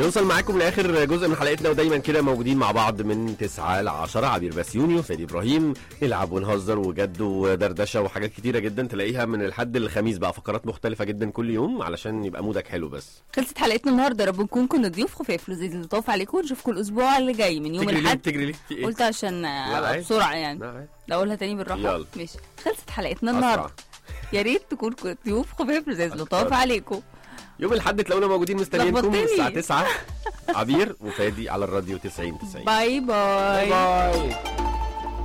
نوصل معاكم لاخر جزء من حلقتنا ودايما كده موجودين مع بعض من 9 ل 10 عبير بسيوني وفادي ابراهيم نلعب ونهزر وجد ودردشه وحاجات كتيره جدا تلاقيها من الحد للخميس بقى فقرات مختلفه جدا كل يوم علشان يبقى مودك حلو بس خلصت حلقتنا النهارده رب نكون كنا ضيوف خفاف لذيذ لطاف عليكم ونشوفكم الاسبوع اللي جاي من يوم تجري ليه الاحد بتجري ليه في ايه؟ قلت عشان لا، ابقى عادي. بسرعه يعني لا، عادي. لا اقولها تاني بالراحه يلا. ماشي خلصت حلقتنا أسرع. النهارده يا ريت تكون كنت ضيوف خفاف لذيذ لطاف أشكرك. عليكم يوم الاحد تلاقونا موجودين مستنيينكم لخبطتني. الساعه 9 عبير وفادي على الراديو 90 90 باي باي باي